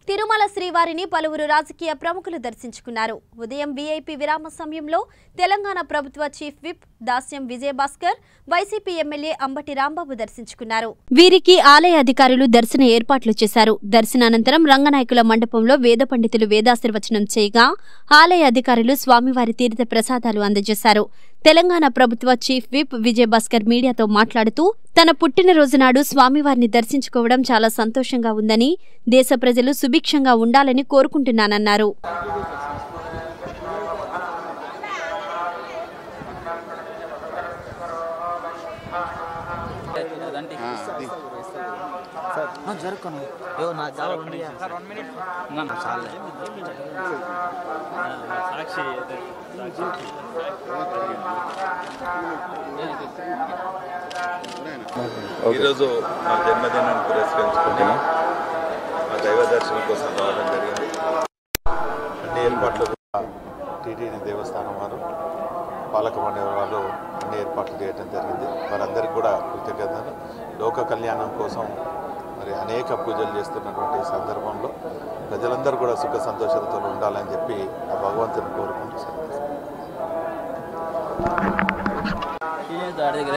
తిరుమల శ్రీవారిని పలువురు రాజకీయ ప్రముఖులు దర్శించుకున్నారు ఉదయం వీఐపీ విరామ సమయంలో తెలంగాణ ప్రభుత్వ chief whip Dasyam Vijayabhaskar YCP MLA Ambati Rambabu దర్శించుకున్నారు వీరికి ఆలయ అధికారులు దర్శన ఏర్పాట్లు చేశారు దర్శనానంతరం రంగనాయకుల మండపంలో వేద పండితులు వేదాశీర్వచనం చేయగా ఆలయ అధికారులు స్వామివారి తీర్థ ప్రసాదాలు అందజేశారు తెలంగాణ ప్రభుత్వ చీఫ్ విప్ విజయభాస్కర్ మీడియాతో మాట్లాడుతూ తన పుట్టినరోజు నాడు స్వామివారిని దర్శించుకోవడం చాలా సంతోషంగా ఉందని దేశ ప్రజలు సుభిక్షంగా ఉండాలని కోరుకుంటున్నానన్నారు జరుపుకోను ఏవో నా కావాలి ఉంది చాలే సాక్షి ఈరోజు మా జన్మదినాన్ని పురస్కరించుకుని మా దైవ దర్శనం కోసం రావడం జరిగింది అన్ని ఏర్పాట్లు కూడా టీటీడీ దేవస్థానం వారు పాలక మండలి వాళ్ళు అన్ని ఏర్పాట్లు చేయడం జరిగింది వారందరికీ కూడా కృతజ్ఞతలు లోక కళ్యాణం కోసం మరి అనేక పూజలు చేస్తున్నటువంటి సందర్భంలో ప్రజలందరూ కూడా సుఖ సంతోషాలతో ఉండాలని చెప్పి ఆ భగవంతుని కోరుకుంటూ సెలవు తీసుకుంటున్నాను. దాడి దగ్గర